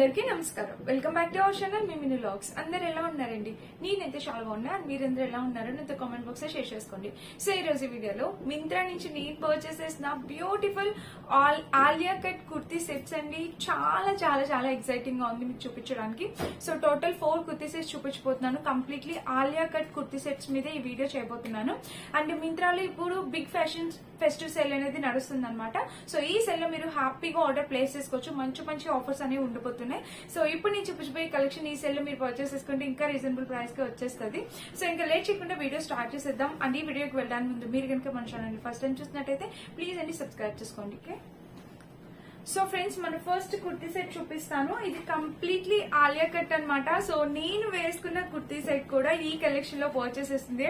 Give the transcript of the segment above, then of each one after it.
అందరికీ నమస్కారం welcome back to our channel మీ మినీ లాగ్స్ అందరు ఎలా ఉన్నారండి నేనైతే చాలా బాగున్నా and మీరందరూ ఎలా ఉన్నారో నాతో కామెంట్ బాక్స్ లో షేర్ చేసుకోండి సో ఈ రోజు వీడియోలో మింత్రా నుంచి నేను పర్చేస్ చేసిన beautiful all Alia cut kurti sets అండి చాలా చాలా చాలా ఎక్సైటింగ్ గా ఉంది మీకు చూపించడానికి so total four kurti sets చూపించబోతున్నాను completely Alia cut kurti sets మీద ఈ వీడియో చేయబోతున్నాను అండ్ మింత్రాలో ఇప్పుడు బిగ్ ఫ్యాషన్ ఫెస్టివ్ సేల్ అనేది నడుస్తుంది అనమాట సో ఈ సెల్ లో మీరు హ్యాపీగా ఆర్డర్ ప్లేస్ చేసుకోవచ్చు మంచి మంచి ఆఫర్స్ అనేవి ఉండిపోతున్నాయి సో ఇప్పుడు నేను చూపించబోయే కలెక్షన్ ఈ సెల్ లో మీరు పర్చేస్ చేసుకుంటే ఇంకా రీజనబుల్ ప్రైస్ కి వచ్చేస్తుంది సో ఇంకా లేట్ చేయకుండా వీడియో స్టార్ట్ చేసేద్దాం అండ్ ఈ వీడియోకి వెళ్ళడానికి ముందు మీరు కనుక మన ఛానల్ ఫస్ట్ టైం చూసినట్టయితే ప్లీజ్ అండి సబ్స్క్రైబ్ చేసుకోండి ఓకే సో ఫ్రెండ్స్ మన ఫస్ట్ కుర్తీ సెట్ చూపిస్తాను ఇది కంప్లీట్లీ ఆలియా కట్ అన్నమాట సో నేను వేసుకున్న కుర్తీ సెట్ కూడా ఈ కలెక్షన్ లో పర్చేస్ చేసింది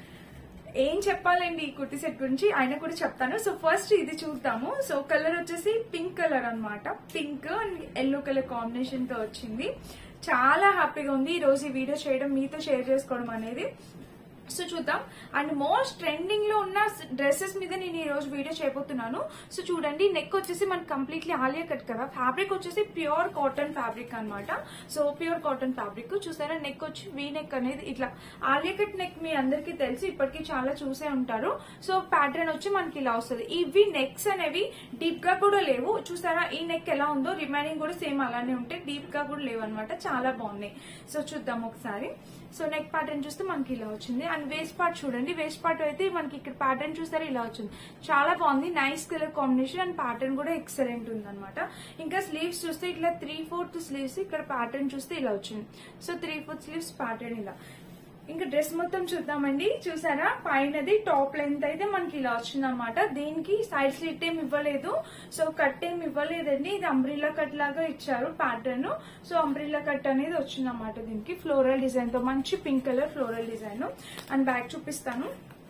ఏం చెప్పాలండి ఈ కుర్తీ సెట్ గురించి ఆయన కూడా చెప్తాను సో ఫస్ట్ ఇది చూద్దాము సో కలర్ వచ్చేసి పింక్ కలర్ అన్నమాట pink and yellow colour combination తో వచ్చింది చాలా హ్యాపీగా ఉంది ఈ రోజు ఈ వీడియో చేయడం మీతో షేర్ చేసుకోవడం అనేది సో చూద్దాం అండ్ మోస్ట్ ట్రెండింగ్ లో ఉన్న డ్రెస్సెస్ మీద నేను ఈ రోజు వీడియో చేయబోతున్నాను సో చూడండి నెక్ వచ్చేసి మనకి కంప్లీట్లీ ఆలియా కట్ కదా ఫ్యాబ్రిక్ వచ్చేసి ప్యూర్ కాటన్ ఫ్యాబ్రిక్ అన్నమాట సో ప్యూర్ కాటన్ ఫ్యాబ్రిక్ చూసారా నెక్ వచ్చి వీ నెక్ అనేది ఇట్లా ఆలియా కట్ నెక్ మీ అందరికీ తెలిసి ఇప్పటికీ చాలా చూసే ఉంటారు సో ప్యాటర్న్ వచ్చి మనకి ఇలా వస్తుంది ఇవి నెక్స్ అనేవి డీప్ గా కూడా లేవు చూసారా ఈ నెక్ ఎలా ఉందో రిమైనింగ్ కూడా సేమ్ అలానే ఉంటాయి డీప్ గా కూడా లేవు అనమాట చాలా బాగున్నాయి సో చూద్దాం ఒకసారి సో నెక్ ప్యాటర్న్ చూస్తే మనకి ఇలా వచ్చింది అండ్ వేస్ట్ పార్ట్ చూడండి వేస్ట్ పార్ట్ అయితే మనకి ఇక్కడ ప్యాటర్న్ చూసారా ఇలా వచ్చింది చాలా బాగుంది nice colour combination and pattern కూడా ఎక్సలెంట్ ఉంది అనమాట ఇంకా స్లీవ్స్ చూస్తే ఇట్లా త్రీ ఫోర్త్ స్లీవ్స్ ఇక్కడ ప్యాటర్న్ చూస్తే ఇలా వచ్చింది so three fourth sleeves pattern ఇలా ఇంకా డ్రెస్ మొత్తం చూద్దామండి చూసారా పైనది టాప్ లెంత్ అయితే మనకి ఇలా వచ్చింది అనమాట దీనికి సైడ్ స్లిట్ ఏం ఇవ్వలేదు సో కట్ ఏం ఇవ్వలేదండి ఇది అంబ్రిల్లా కట్ లాగా ఇచ్చారు ప్యాటర్న్ సో అంబ్రిల్లా కట్ అనేది వచ్చింది అనమాట దీనికి ఫ్లోరల్ డిజైన్ తో మంచి pink colour floral design and back చూపిస్తాను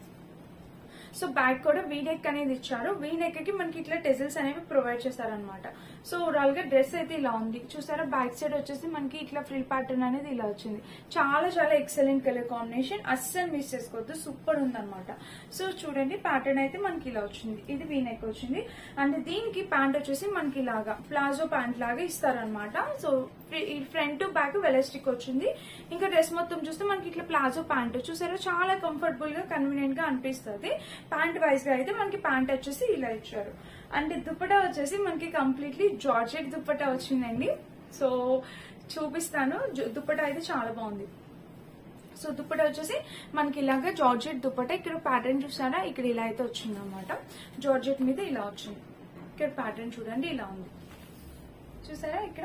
సో బ్యాక్ కూడా వీ నెక్ అనేది ఇచ్చారు వీ నెక్ కి మనకి ఇట్లా టెజిల్స్ అనేవి ప్రొవైడ్ చేశారనమాట సో ఓవరాల్ గా డ్రెస్ అయితే ఇలా ఉంది చూసారా బ్యాక్ సైడ్ వచ్చేసి మనకి ఇట్లా ఫ్రిల్ ప్యాటర్న్ అనేది ఇలా వచ్చింది చాలా చాలా ఎక్సలెంట్ కలర్ కాంబినేషన్ అస్సలు మిస్ చేసుకోవద్దు సూపర్ ఉందన్నమాట సో చూడండి ప్యాటర్న్ అయితే మనకి ఇలా వచ్చింది ఇది వీ నెక్ వచ్చింది అండ్ దీనికి ప్యాంట్ వచ్చేసి మనకి ఇలాగా ప్లాజో ప్యాంట్ లాగా ఇస్తారనమాట సో ఈ ఫ్రంట్ టు బ్యాక్ వెలస్టిక్ వచ్చింది ఇంకా డ్రెస్ మొత్తం చూస్తే మనకి ఇట్లా ప్లాజో ప్యాంట్ చూసారా చాలా కంఫర్టబుల్ గా కన్వీనియంట్ గా అనిపిస్తుంది ప్యాంట్ వైజ్ గా అయితే మనకి ప్యాంట్ వచ్చేసి ఇలా ఇచ్చారు అండ్ దుప్పటా వచ్చేసి మనకి కంప్లీట్లీ జార్జెట్ దుప్పటా వచ్చిందండి సో చూపిస్తాను జు- దుప్పటా అయితే చాలా బాగుంది సో దుప్పటా వచ్చేసి మనకి ఇలాగా జార్జెట్ దుప్పటా ఇక్కడ ప్యాటర్న్ చూసారా ఇక్కడ ఇలా అయితే వచ్చింది అనమాట జార్జెట్ మీద ఇలా వచ్చింది ఇక్కడ ప్యాటర్న్ చూడండి ఇలా ఉంది చూసారా ఇక్కడ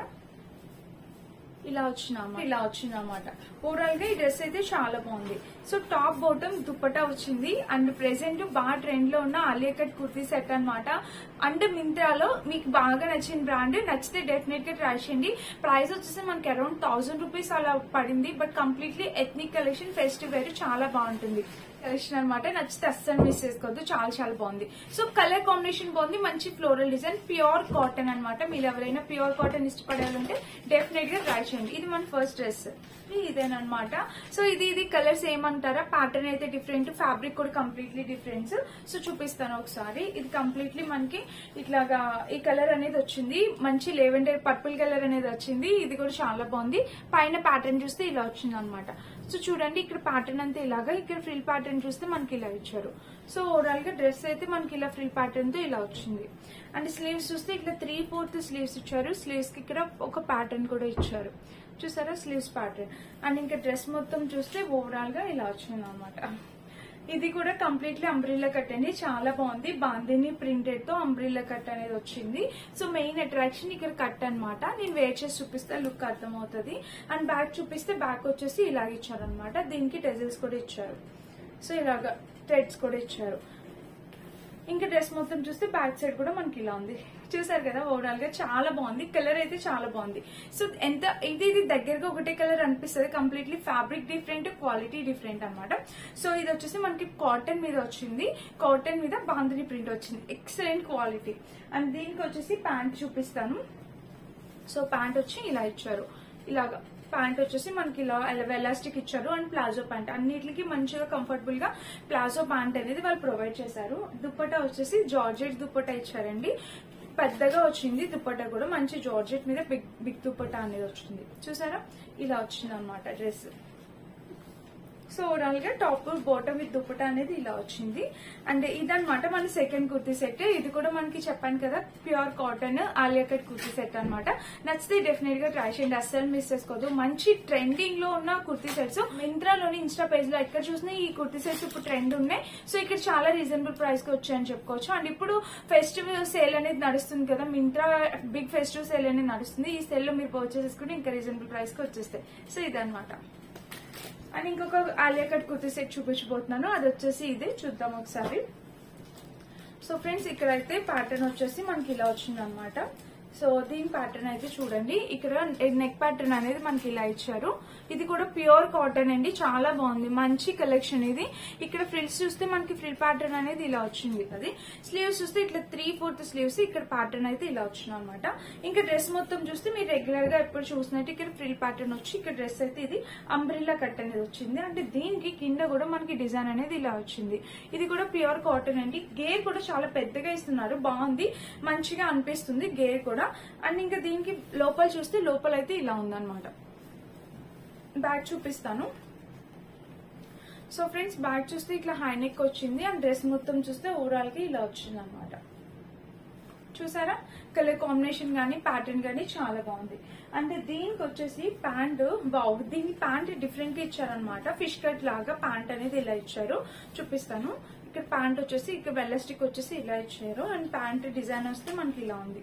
ఇలా వచ్చిందన్నమాట ఇలా వచ్చిందన్నమాట ఓవరాల్ గా ఈ డ్రెస్ అయితే చాలా బాగుంది సో టాప్ బాటమ్ దుప్పటా వచ్చింది అండ్ ప్రెసెంట్ బాగా ట్రెండ్ లో ఉన్న ఆలియా కట్ కుర్తీ సెట్ అన్నమాట అండ్ మింత్రాలో మీకు బాగా నచ్చిన బ్రాండ్ నచ్చితే డెఫినెట్ గా ట్రై చేయండి ప్రైస్ వచ్చేసి మనకి అరౌండ్ థౌసండ్ రూపీస్ అలా పడింది but completely ethnic collection festive wear చాలా బాగుంటుంది కలెక్షన్ అనమాట నచ్చితే అస్సలు మిస్ చేసుకోవద్దు చాలా చాలా బాగుంది సో కలర్ కాంబినేషన్ బాగుంది మంచి ఫ్లోరల్ డిజైన్ ప్యూర్ కాటన్ అన్నమాట మీరు ఎవరైనా ప్యూర్ కాటన్ ఇష్టపడాలంటే డెఫినెట్ గా ట్రై చేయండి ఇది మన ఫస్ట్ డ్రెస్ ఇదేనమాట సో ఇది ఇది కలర్స్ ఏమంటారా ప్యాటర్న్ అయితే డిఫరెంట్ ఫ్యాబ్రిక్ కూడా కంప్లీట్లీ డిఫరెన్స్ సో చూపిస్తాను ఒకసారి ఇది కంప్లీట్లీ మనకి ఇట్లాగా ఈ కలర్ అనేది వచ్చింది మంచి లెవెండర్ పర్పుల్ కలర్ అనేది వచ్చింది ఇది కూడా చాలా బాగుంది పైన ప్యాటర్న్ చూస్తే ఇలా వచ్చింది అనమాట సో చూడండి ఇక్కడ ప్యాటర్న్ అంతా ఇలాగా ఇక్కడ ఫ్రిల్ ప్యాటర్న్ చూస్తే మనకి ఇలా ఇచ్చారు సో ఓవరాల్ గా డ్రెస్ అయితే మనకి ఇలా ఫ్రిల్ ప్యాటర్న్ తో ఇలా వచ్చింది అండ్ స్లీవ్స్ చూస్తే ఇట్లా త్రీ ఫోర్త్ స్లీవ్స్ ఇచ్చారు స్లీవ్స్ కి ఇక్కడ ఒక ప్యాటర్న్ కూడా ఇచ్చారు చూసారా స్లీవ్స్ ప్యాటర్న్ అండ్ ఇంకా డ్రెస్ మొత్తం చూస్తే ఓవరాల్ గా ఇలా వచ్చింది అనమాట ఇది కూడా కంప్లీట్లీ అంబ్రిల్లా కట్ అండి చాలా బాగుంది బాందిని ప్రింటెడ్ తో అంబ్రిల్లా కట్ అనేది వచ్చింది సో మెయిన్ అట్రాక్షన్ ఇక్కడ కట్ అన్నమాట నేను వేర్ చేసి చూపిస్తే లుక్ అర్థమవుతుంది అండ్ బ్యాక్ చూపిస్తే బ్యాక్ వచ్చేసి ఇలాగ ఇచ్చారనమాట దీనికి టెజిల్స్ కూడా ఇచ్చారు సో ఇలాగ థ్రెడ్స్ కూడా ఇచ్చారు ఇంకా డ్రెస్ మొత్తం చూస్తే బ్యాక్ సైడ్ కూడా మనకి ఇలా ఉంది చూసారు కదా ఓవరాల్ గా చాలా బాగుంది కలర్ అయితే చాలా బాగుంది సో ఎంత ఇది ఇది దగ్గరగా ఒకటే కలర్ అనిపిస్తుంది completely fabric different quality different అన్నమాట సో ఇది వచ్చేసి మనకి కాటన్ మీద వచ్చింది కాటన్ మీద బాంధని ప్రింట్ వచ్చింది ఎక్సలెంట్ క్వాలిటీ అండ్ దీనికి వచ్చేసి ప్యాంట్ చూపిస్తాను సో ప్యాంట్ వచ్చి ఇలా ఇచ్చారు ఇలాగా ప్యాంట్ వచ్చేసి మనకి ఇలా ఎలాస్టిక్ ఇచ్చారు అండ్ ప్లాజో ప్యాంట్ అన్నిటికి మంచిగా కంఫర్టబుల్ గా ప్లాజో ప్యాంట్ అనేది వాళ్ళు ప్రొవైడ్ చేశారు దుప్పటా వచ్చేసి జార్జెట్ దుప్పటా ఇచ్చారండి పెద్దగా వచ్చింది దుపట్టా కూడా మంచి జార్జెట్ మీద బిగ్ బిగ్ దుపట్టా అనేది వచ్చింది చూసారా ఇలా వచ్చింది అనమాట డ్రెస్ సో ఓవరాల్ గా టాప్ బాటమ్ విత్ దుపట్టా అనేది ఇలా వచ్చింది అండ్ ఇదనమాట మన సెకండ్ కుర్తీ సెట్ ఇది కూడా మనకి చెప్పాను కదా pure cotton Alia cut kurti set అనమాట నచ్చితే డెఫినెట్ గా ట్రై చేయండి అస్సలు మిస్ చేసుకోవద్దు మంచి ట్రెండింగ్ లో ఉన్న కుర్తీ సెట్స్ మింత్రాలోని ఇన్స్టా పేజ్ లో ఎక్కడ చూసినా ఈ కుర్తీ సెట్స్ ఇప్పుడు ట్రెండ్ ఉన్నాయి సో ఇక్కడ చాలా రీజనబుల్ ప్రైస్ కి వచ్చాయని చెప్పుకోవచ్చు అండ్ ఇప్పుడు ఫెస్టివల్ సేల్ అనేది నడుస్తుంది కదా మింత్రా బిగ్ ఫెస్టివల్ సేల్ అనేది నడుస్తుంది ఈ సేల్ లో మీరు పర్చేస్ చేసుకుంటే ఇంకా రీజనబుల్ ప్రైస్ కి వచ్చేస్తాయి సో ఇదనమాట అండ్ ఇంకొక ఆలియా కట్ కుర్తీ సెట్ చూపించబోతున్నాను అది వచ్చేసి ఇది చూద్దాం ఒకసారి సో ఫ్రెండ్స్ ఇక్కడైతే ప్యాటర్న్ వచ్చేసి మనకి ఇలా వచ్చింది అనమాట సో దీని ప్యాటర్న్ అయితే చూడండి ఇక్కడ నెక్ ప్యాటర్న్ అనేది మనకి ఇలా ఇచ్చారు ఇది కూడా ప్యూర్ కాటన్ అండి చాలా బాగుంది మంచి కలెక్షన్ ఇది ఇక్కడ ఫ్రిల్స్ చూస్తే మనకి ఫ్రిల్ ప్యాటర్న్ అనేది ఇలా వచ్చింది అది స్లీవ్స్ చూస్తే ఇట్లా త్రీ ఫోర్త్ స్లీవ్స్ ఇక్కడ ప్యాటర్న్ అయితే ఇలా వచ్చింది అనమాట ఇంకా డ్రెస్ మొత్తం చూస్తే మీరు రెగ్యులర్ గా ఎప్పుడు చూసినట్టు ఇక్కడ ఫ్రిల్ ప్యాటర్న్ వచ్చి ఇక్కడ డ్రెస్ అయితే ఇది అంబ్రిల్లా కట్ అనేది వచ్చింది అంటే దీనికి కింద కూడా మనకి డిజైన్ అనేది ఇలా వచ్చింది ఇది కూడా ప్యూర్ కాటన్ అండి గేర్ కూడా చాలా పెద్దగా ఇస్తున్నారు బాగుంది మంచిగా అనిపిస్తుంది గేర్ కూడా అండ్ ఇంకా దీనికి లోపల చూస్తే లోపల అయితే ఇలా ఉందన్నమాట బ్యాగ్ చూపిస్తాను సో ఫ్రెండ్స్ బ్యాగ్ చూస్తే ఇట్లా హై నెక్ వచ్చింది అండ్ డ్రెస్ మొత్తం చూస్తే ఓవరాల్ గా ఇలా వచ్చింది అనమాట చూసారా కలర్ కాంబినేషన్ గానీ ప్యాటర్న్ గానీ చాలా బాగుంది అంటే దీనికి వచ్చేసి ప్యాంట్ బావు దీని ప్యాంట్ డిఫరెంట్ గా ఇచ్చారనమాట ఫిష్ కట్ లాగా ప్యాంట్ అనేది ఇలా ఇచ్చారు చూపిస్తాను ఇక్కడ ప్యాంట్ వచ్చేసి ఇక్కడ వెల్లస్టిక్ వచ్చేసి ఇలా ఇచ్చారు అండ్ ప్యాంట్ డిజైన్ వస్తే మనకి ఇలా ఉంది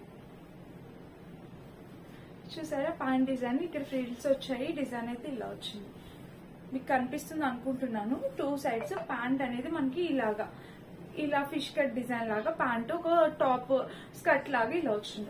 చూసారా ప్యాంట్ డిజైన్ ఇక్కడ ఫ్రిల్స్ వచ్చాయి డిజైన్ అయితే ఇలా వచ్చింది మీకు కనిపిస్తుంది అనుకుంటున్నాను టూ సైడ్స్ ప్యాంట్ అనేది మనకి ఇలాగా ఇలా ఫిష్ కట్ డిజైన్ లాగా ప్యాంట్ ఒక టాప్ స్కర్ట్ లాగా ఇలా వచ్చింది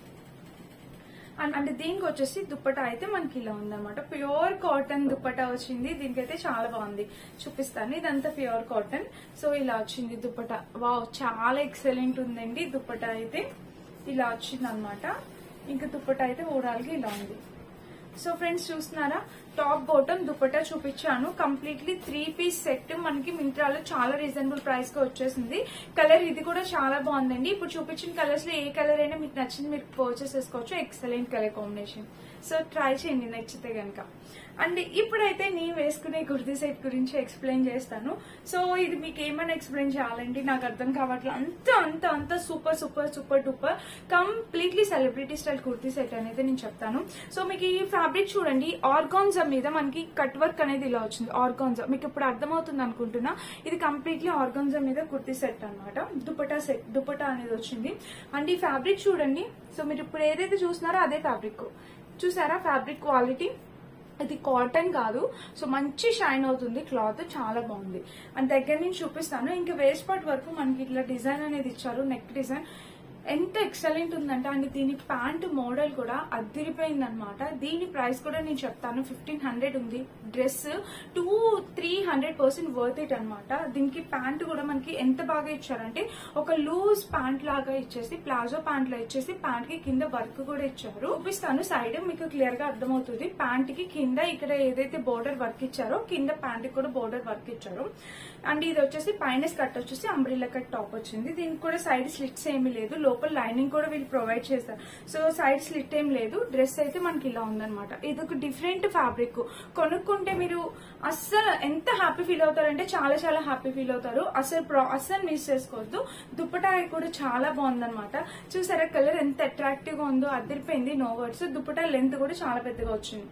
అండ్ అంటే దీనికి వచ్చేసి దుప్పటా అయితే మనకి ఇలా ఉందన్నమాట ప్యూర్ కాటన్ దుప్పటా వచ్చింది దీనికైతే చాలా బాగుంది చూపిస్తాను ఇదంతా ప్యూర్ కాటన్ సో ఇలా వచ్చింది దుప్పటా వావ్ చాలా ఎక్సలెంట్ ఉందండి దుప్పటా అయితే ఇలా వచ్చింది అనమాట ఇంకా దుప్పటా అయితే ఓవరాల్ గా ఇలా ఉంది సో ఫ్రెండ్స్ చూస్తున్నారా టాప్ బాటమ్ దుపట్టా చూపించాను కంప్లీట్లీ త్రీ పీస్ సెట్ మనకి మింత్రాలో చాలా రీజనబుల్ ప్రైస్ గా వచ్చేసింది కలర్ ఇది కూడా చాలా బాగుందండి ఇప్పుడు చూపించిన కలర్స్ లో ఏ కలర్ అయినా మీకు నచ్చింది మీరు పర్చేస్ చేసుకోవచ్చు excellent colour combination so try చేయండి నచ్చితే గనక అండ్ ఇప్పుడైతే నేను వేసుకునే కుర్తీ సెట్ గురించి ఎక్స్ప్లెయిన్ చేస్తాను సో ఇది మీకు ఏమైనా ఎక్స్ప్లెయిన్ చేయాలండి నాకు అర్థం కావట్లేదు అంత అంత అంత super super super duper completely celebrity style kurti set అనేది నేను చెప్తాను సో మీకు ఈ ఫ్యాబ్రిక్ చూడండి ఆర్గాన్జా మీద మనకి కట్ వర్క్ అనేది ఇలా వచ్చింది ఆర్గాన్జా మీకు ఇప్పుడు అర్థమవుతుంది అనుకుంటున్నా ఇది కంప్లీట్లీ ఆర్గాన్జా మీద కుర్తీ సెట్ అనమాట దుపటా సెట్ దుపటా అనేది వచ్చింది అండ్ ఈ ఫ్యాబ్రిక్ చూడండి సో మీరు ఇప్పుడు ఏదైతే చూస్తున్నారో అదే ఫ్యాబ్రిక్ చూసారా ఫ్యాబ్రిక్ క్వాలిటీ ఇది కాటన్ కాదు సో మంచి షైన్ అవుతుంది క్లాత్ చాలా బాగుంది అండ్ దగ్గర నుంచి చూపిస్తాను ఇంకా వేస్ట్ పార్ట్ వరకు మనకి ఇట్లా డిజైన్ అనేది ఇచ్చారు నెక్ డిజైన్ ఎంత ఎక్సలెంట్ ఉందంటే అండ్ దీని ప్యాంట్ మోడల్ కూడా అదిరిపోయింది అనమాట దీని ప్రైస్ కూడా నేను చెప్తాను ఫిఫ్టీన్ హండ్రెడ్ ఉంది dress two three hundred percent worth it అనమాట దీనికి ప్యాంట్ కూడా మనకి ఎంత బాగా ఇచ్చారంటే ఒక లూజ్ ప్యాంట్ లాగా ఇచ్చేసి ప్లాజో ప్యాంట్ లో ఇచ్చేసి ప్యాంట్ కి కింద వర్క్ కూడా ఇచ్చారు చూపిస్తాను సైడ్ మీకు క్లియర్ గా అర్థమవుతుంది ప్యాంట్ కి కింద ఇక్కడ ఏదైతే బోర్డర్ వర్క్ ఇచ్చారో కింద ప్యాంట్ కి కూడా బోర్డర్ వర్క్ ఇచ్చారు అండ్ ఇది వచ్చేసి పైన కట్ వచ్చేసి అంబ్రిల్లా కట్ టాప్ వచ్చింది దీనికి కూడా సైడ్ స్లిట్స్ ఏమీ లేదు లోపల లైనింగ్ కూడా వీళ్ళు ప్రొవైడ్ చేశారు సో సైడ్ స్లిట్ ఏం లేదు డ్రెస్ అయితే మనకి ఇలా ఉందన్నమాట ఇది ఒక డిఫరెంట్ ఫ్యాబ్రిక్ కొనుక్కుంటే మీరు అస్సలు ఎంత హ్యాపీ ఫీల్ అవుతారంటే చాలా చాలా హ్యాపీ ఫీల్ అవుతారు అసలు ప్రా- అస్సలు మిస్ చేసుకోవద్దు దుప్పటా కూడా చాలా బాగుందన్నమాట చూసారా కలర్ ఎంత అట్రాక్టివ్ గా ఉందో అదిరిపోయింది నో వర్డ్స్ దుప్పటా లెంత్ కూడా చాలా పెద్దగా వచ్చింది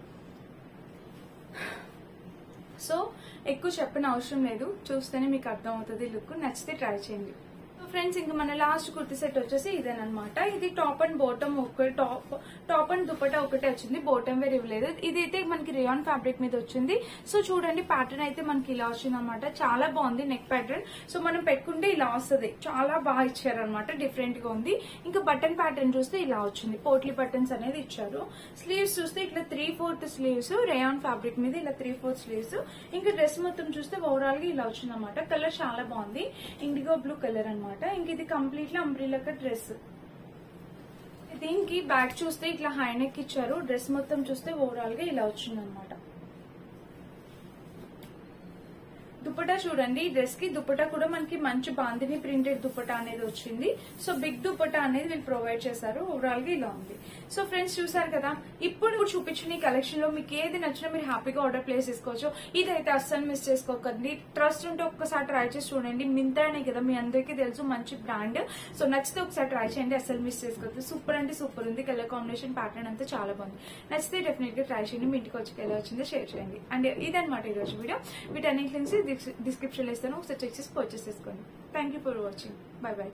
సో ఎక్కువ చెప్పిన అవసరం లేదు చూస్తేనే మీకు అర్థం అవుతుంది లుక్ నచ్చితే ట్రై చేయండి ఫ్రెండ్స్ ఇంకా మన లాస్ట్ కుర్తి సెట్ వచ్చేసి ఇదేనమాట ఇది టాప్ అండ్ బాటమ్ ఒక టాప్ టాప్ అండ్ దుపట్టా ఒకటే వచ్చింది బాటమ్ వేర్ ఇవ్వలేదు ఇదైతే మనకి రియాన్ ఫ్యాబ్రిక్ మీద వచ్చింది సో చూడండి ప్యాటర్న్ అయితే మనకి ఇలా వచ్చింది అనమాట చాలా బాగుంది నెక్ ప్యాటర్న్ సో మనం పెట్టుకుంటే ఇలా వస్తుంది చాలా బాగా ఇచ్చారనమాట డిఫరెంట్ గా ఉంది ఇంకా బటన్ ప్యాటర్న్ చూస్తే ఇలా వచ్చింది పోట్లీ బటన్స్ అనేది ఇచ్చారు స్లీవ్స్ చూస్తే ఇట్లా three fourth sleeves rayon fabric మీద ఇలా త్రీ ఫోర్త్ స్లీవ్స్ ఇంకా డ్రెస్ మొత్తం చూస్తే ఓవరాల్ గా ఇలా వచ్చింది అనమాట కలర్ చాలా బాగుంది ఇండిగో బ్లూ కలర్ అన్నమాట ఇంక ఇది కంప్లీట్లీ అంబ్రిల్లా డ్రెస్ దీనికి బ్యాక్ చూస్తే ఇట్లా హై నెక్ ఇచ్చారు డ్రెస్ మొత్తం చూస్తే ఓవరాల్ గా ఇలా వచ్చింది అనమాట దుపట్టా చూడండి ఈ డ్రెస్ కి దుపట్టా కూడా మనకి మంచి బాందిని ప్రింటెడ్ దుపట్టా అనేది వచ్చింది సో బిగ్ దుపట్టా అనేది వీళ్ళు ప్రొవైడ్ చేశారు ఓవరాల్ గా ఇలా ఉంది సో ఫ్రెండ్స్ చూసారు కదా ఇప్పుడు కూడా చూపించిన ఈ కలెక్షన్ లో మీకు ఏది నచ్చినా మీరు హ్యాపీగా ఆర్డర్ ప్లేస్ చేసుకోవచ్చు ఇదైతే అస్సలు మిస్ చేసుకోకండి ట్రస్ట్ ఉంటే ఒక్కసారి ట్రై చేసి చూడండి మింత్రానే కదా మీ అందరికీ తెలుసు మంచి బ్రాండ్ సో నచ్చితే ఒకసారి ట్రై చేయండి అస్సలు మిస్ చేసుకోవద్దు సూపర్ అంటే సూపర్ ఉంది కలర్ కాంబినేషన్ ప్యాటర్న్ అంతా చాలా బాగుంది నచ్చితే డెఫినెట్ గా ట్రై చేయండి మీ ఇంటికి వచ్చి ఎలా వచ్చిందో షేర్ చేయండి అండ్ ఇదన్నమాట ఈరోజు వీడియో వీటన్నిటి లింక్స్ డిస్క్రిప్షన్ లో ఇస్తాను ఒకసారి చెక్ చేసి పర్చేస్ చేసుకోండి thank you for watching bye by